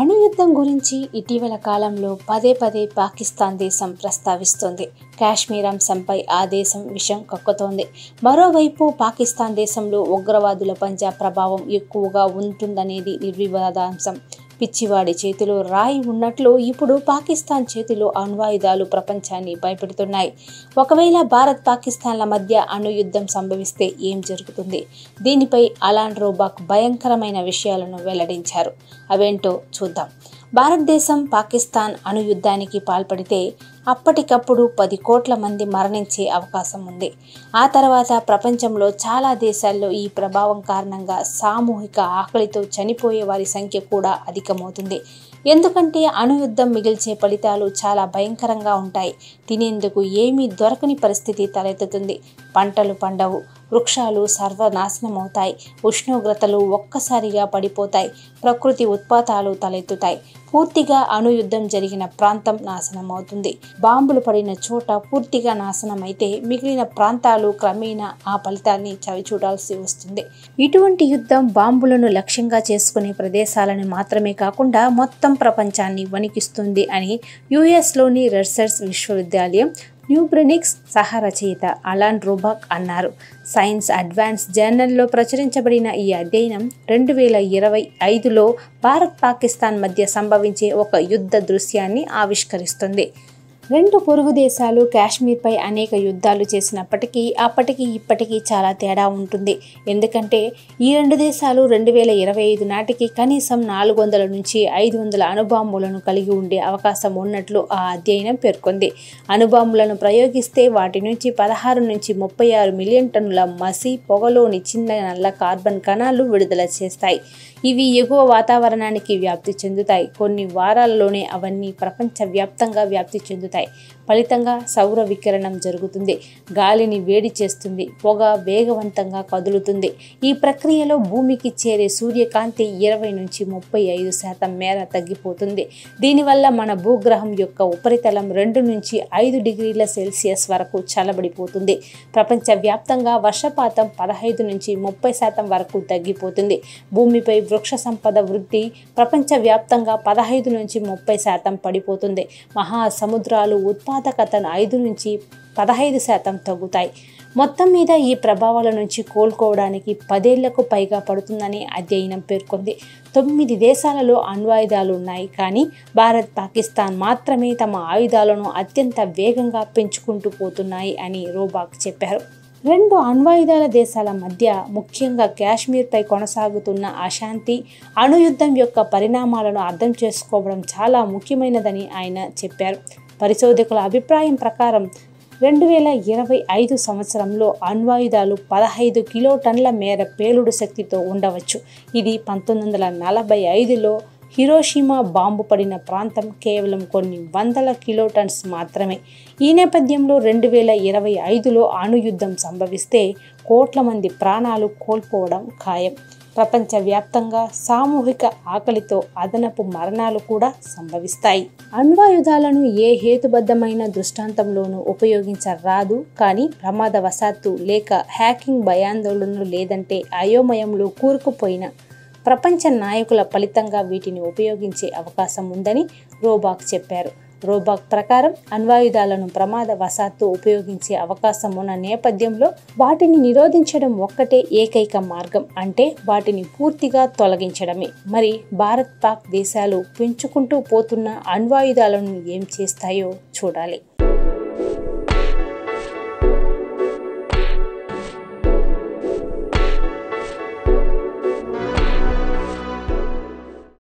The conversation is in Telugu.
అణుయుద్ధం గురించి ఇటీవల కాలంలో పదే పదే పాకిస్తాన్ దేశం ప్రస్తావిస్తోంది కాశ్మీర్ అంశంపై ఆ దేశం విషం కక్కుతోంది మరోవైపు పాకిస్తాన్ దేశంలో ఉగ్రవాదుల పంజా ప్రభావం ఎక్కువగా ఉంటుందనేది నిర్వివాదాంశం పిచ్చివాడి చేతిలో రాయి ఉన్నట్లు ఇప్పుడు పాకిస్తాన్ చేతిలో అణ్వాయుధాలు ప్రపంచాన్ని భయపెడుతున్నాయి ఒకవేళ భారత్ పాకిస్తాన్ల మధ్య అణుయుద్ధం సంభవిస్తే ఏం జరుగుతుంది దీనిపై అలాన్ రోబాక్ భయంకరమైన విషయాలను వెల్లడించారు అవేంటో చూద్దాం భారతదేశం పాకిస్తాన్ అణుయుద్ధానికి పాల్పడితే అప్పటికప్పుడు పది కోట్ల మంది మరణించే అవకాశం ఉంది ఆ తర్వాత ప్రపంచంలో చాలా దేశాల్లో ఈ ప్రభావం కారణంగా సామూహిక ఆకలితో చనిపోయే వారి సంఖ్య కూడా అధికమవుతుంది ఎందుకంటే అణుయుద్ధం మిగిల్చే ఫలితాలు చాలా భయంకరంగా ఉంటాయి తినేందుకు ఏమీ దొరకని పరిస్థితి తలెత్తుతుంది పంటలు పండవు వృక్షాలు సర్వనాశనమవుతాయి ఉష్ణోగ్రతలు ఒక్కసారిగా పడిపోతాయి ప్రకృతి ఉత్పాతాలు తలెత్తుతాయి పూర్తిగా అణుయుద్ధం జరిగిన ప్రాంతం నాశనమవుతుంది బాంబులు పడిన చోట పూర్తిగా నాశనమైతే మిగిలిన ప్రాంతాలు క్రమేణా ఆ ఫలితాన్ని చవిచూడాల్సి వస్తుంది ఇటువంటి యుద్ధం బాంబులను లక్ష్యంగా చేసుకునే ప్రదేశాలను మాత్రమే కాకుండా మొత్తం ప్రపంచాన్ని వణికిస్తుంది అని యుఎస్లోని రెడ్సర్స్ విశ్వవిద్యాలయం న్యూబ్రెనిక్స్ సహరచయిత అలాన్ రోబాక్ అన్నారు సైన్స్ అడ్వాన్స్ జర్నల్లో ప్రచురించబడిన ఈ అధ్యయనం రెండు వేల ఇరవై ఐదులో భారత్ పాకిస్తాన్ మధ్య సంభవించే ఒక యుద్ధ దృశ్యాన్ని ఆవిష్కరిస్తుంది రెండు పొరుగు దేశాలు కాశ్మీర్పై అనేక యుద్ధాలు చేసినప్పటికీ అప్పటికి ఇప్పటికీ చాలా తేడా ఉంటుంది ఎందుకంటే ఈ రెండు దేశాలు రెండు వేల ఇరవై ఐదు నాటికి కనీసం నాలుగు వందల నుంచి ఐదు వందల అణుబాంబులను కలిగి ఉండే అవకాశం ఉన్నట్లు ఆ అధ్యయనం పేర్కొంది అణుబాంబులను ప్రయోగిస్తే వాటి నుంచి పదహారు నుంచి ముప్పై ఆరు మిలియన్ టన్నుల మసి పొగలోని చిన్న నల్ల కార్బన్ కణాలు విడుదల చేస్తాయి ఇవి ఎగువ వాతావరణానికి వ్యాప్తి చెందుతాయి కొన్ని వారాల్లోనే అవన్నీ ప్రపంచవ్యాప్తంగా వ్యాప్తి చెందుతాయి ఫలితంగా సౌర వికిరణం జరుగుతుంది గాలిని వేడి చేస్తుంది పొగ వేగవంతంగా కదులుతుంది ఈ ప్రక్రియలో భూమికి చేరే సూర్యకాంతి ఇరవై నుంచి ముప్పై ఐదు శాతం మేర తగ్గిపోతుంది దీనివల్ల మన భూగ్రహం యొక్క ఉపరితలం రెండు నుంచి ఐదు డిగ్రీల సెల్సియస్ వరకు చల్లబడిపోతుంది ప్రపంచవ్యాప్తంగా వర్షపాతం పదహైదు నుంచి ముప్పై శాతం వరకు తగ్గిపోతుంది భూమిపై వృక్ష సంపద వృద్ధి ప్రపంచవ్యాప్తంగా పదహైదు నుంచి ముప్పై శాతం పడిపోతుంది మహాసముద్రాలు ఉత్పాదకతను ఐదు నుంచి పదహైదు శాతం తగ్గుతాయి మొత్తం మీద ఈ ప్రభావాల నుంచి కోలుకోవడానికి పదేళ్లకు పైగా పడుతుందని అధ్యయనం పేర్కొంది తొమ్మిది దేశాలలో అణ్వాయుధాలు ఉన్నాయి కానీ భారత్ పాకిస్తాన్ మాత్రమే తమ ఆయుధాలను అత్యంత వేగంగా పెంచుకుంటూ పోతున్నాయి అని రోబాక్ చెప్పారు రెండు అణ్వాయుధాల దేశాల మధ్య ముఖ్యంగా కాశ్మీర్పై కొనసాగుతున్న అశాంతి అణుయుద్ధం యొక్క పరిణామాలను అర్థం చేసుకోవడం చాలా ముఖ్యమైనదని ఆయన చెప్పారు పరిశోధకుల అభిప్రాయం ప్రకారం రెండు వేల ఇరవై ఐదు సంవత్సరంలో అణ్వాయుధాలు పదహైదు కిలోటన్ల మేర పేలుడు శక్తితో ఉండవచ్చు ఇది పంతొమ్మిది వందల నలభై ఐదులో హిరోషిమా బాంబు పడిన ప్రాంతం కేవలం కొన్ని వందల కిలోటన్స్ మాత్రమే ఈ నేపథ్యంలో రెండు వేల ఇరవై ఐదులో అణుయుద్ధం సంభవిస్తే కోట్ల మంది ప్రాణాలు కోల్పోవడం ఖాయం ప్రపంచవ్యాప్తంగా సామూహిక ఆకలితో అదనపు మరణాలు కూడా సంభవిస్తాయి అణ్వాయుధాలను ఏ హేతుబద్ధమైన దృష్టాంతంలోనూ ఉపయోగించరాదు కానీ ప్రమాదవశాత్తు లేక హ్యాకింగ్ భయాందోళనలు లేదంటే అయోమయంలో కూరుకుపోయిన ప్రపంచ నాయకుల ఫలితంగా వీటిని ఉపయోగించే అవకాశం ఉందని రోబాక్ చెప్పారు రోబాక్ ప్రకారం అణ్వాయుధాలను ప్రమాదవశాత్తు ఉపయోగించే అవకాశం ఉన్న నేపథ్యంలో వాటిని నిరోధించడం ఒక్కటే ఏకైక మార్గం అంటే వాటిని పూర్తిగా తొలగించడమే మరి భారత్ పాక్ దేశాలు పెంచుకుంటూ పోతున్న అణ్వాయుధాలను ఏం చేస్తాయో చూడాలి